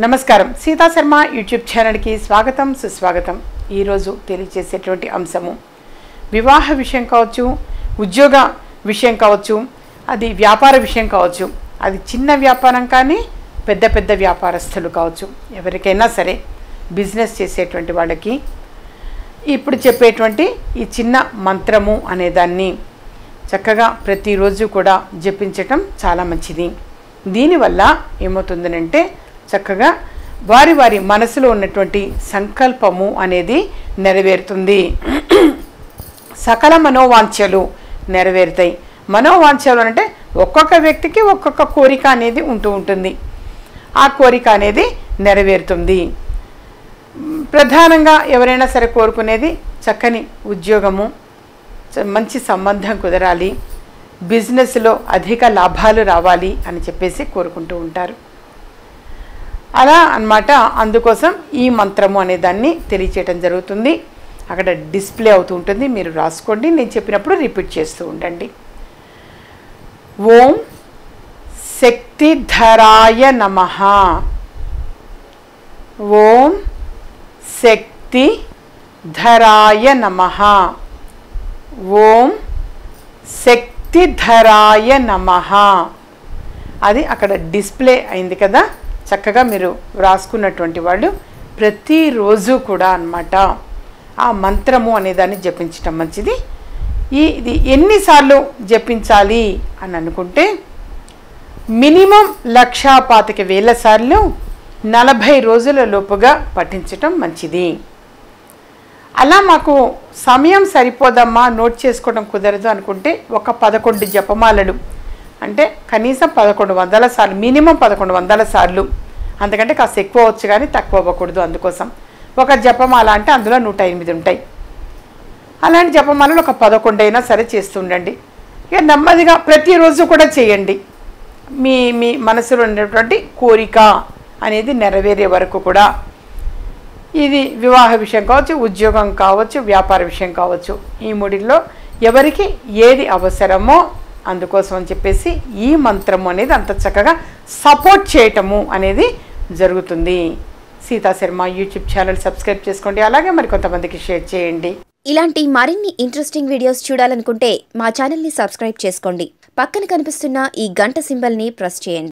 నమస్కారం సీతా శర్మ యూట్యూబ్ ఛానల్కి స్వాగతం సుస్వాగతం ఈరోజు తెలియజేసేటువంటి అంశము వివాహ విషయం కావచ్చు ఉద్యోగ విషయం కావచ్చు అది వ్యాపార విషయం కావచ్చు అది చిన్న వ్యాపారం కానీ పెద్ద పెద్ద వ్యాపారస్తులు కావచ్చు ఎవరికైనా సరే బిజినెస్ చేసేటువంటి వాళ్ళకి ఇప్పుడు చెప్పేటువంటి ఈ చిన్న మంత్రము అనే దాన్ని చక్కగా ప్రతిరోజు కూడా జపించటం చాలా మంచిది దీనివల్ల ఏమవుతుందనంటే చక్కగా వారి వారి మనసులో ఉన్నటువంటి సంకల్పము అనేది నెరవేరుతుంది సకల మనోవాంఛలు నెరవేరుతాయి మనోవాంఛలు అంటే ఒక్కొక్క వ్యక్తికి ఒక్కొక్క కోరిక అనేది ఉంటూ ఉంటుంది ఆ కోరిక అనేది నెరవేరుతుంది మ్, ప్రధానంగా ఎవరైనా సరే కోరుకునేది చక్కని ఉద్యోగము చ- మంచి సంబంధం కుదరాలి బిజినెస్లో అధిక లాభాలు రావాలి అని చెప్పేసి కోరుకుంటూ ఉంటారు అలా అన్నమాట అందుకోసం ఈ మంత్రము అనే దాన్ని తెలియచేయటం జరుగుతుంది అక్కడ డిస్ప్లే అవుతూ ఉంటుంది మీరు రాసుకోండి నేను చెప్పినప్పుడు రిపీట్ చేస్తూ ఉండండి ఓం శక్తిధరాయ నమ ఓం శక్తి ధరాయ నమ ఓం శక్తిధరాయ నమ అది అక్కడ డిస్ప్లే అయింది కదా చక్కగా మీరు వ్రాసుకున్నటువంటి వాళ్ళు ప్రతిరోజు కూడా అన్నమాట ఆ మంత్రము అనేదాన్ని జపించటం మంచిది ఈ ఇది ఎన్నిసార్లు జపించాలి అని అనుకుంటే మినిమం లక్షా పాతిక వేల సార్లు నలభై రోజుల లోపుగా పఠించటం మంచిది అలా మాకు సమయం సరిపోదమ్మా నోట్ చేసుకోవడం కుదరదు అనుకుంటే ఒక పదకొండు జపమాలలు అంటే కనీసం పదకొండు వందల సార్లు మినిమం పదకొండు వందల సార్లు అంతకంటే కాస్త ఎక్కువ వచ్చు కానీ తక్కువ అవ్వకూడదు అందుకోసం ఒక జపమాల అంటే అందులో నూట ఎనిమిది ఉంటాయి అలాంటి జపమాలలు ఒక పదకొండు అయినా సరే చేస్తుండండి ఇక నెమ్మదిగా ప్రతిరోజు కూడా చేయండి మీ మీ మనసులో ఉన్నటువంటి కోరిక అనేది నెరవేరే వరకు కూడా ఇది వివాహ విషయం కావచ్చు ఉద్యోగం కావచ్చు వ్యాపార విషయం కావచ్చు ఈ మూడిల్లో ఎవరికి ఏది అవసరమో అందుకోసం అని చెప్పేసి ఈ మంత్రము అనేది అంత చక్కగా సపోర్ట్ చేయటము అనేది జరుగుతుంది Sita Sharma YouTube channel subscribe చేసుకోండి అలాగే మరి కొంతమందికి షేర్ చేయండి ఇలాంటి మరిన్ని ఇంట్రెస్టింగ్ వీడియోస్ చూడాలనుకుంటే మా ఛానల్ని సబ్స్క్రైబ్ చేసుకోండి పక్కన కనిపిస్తున్న ఈ గంట సింబల్ని ప్రెస్ చేయండి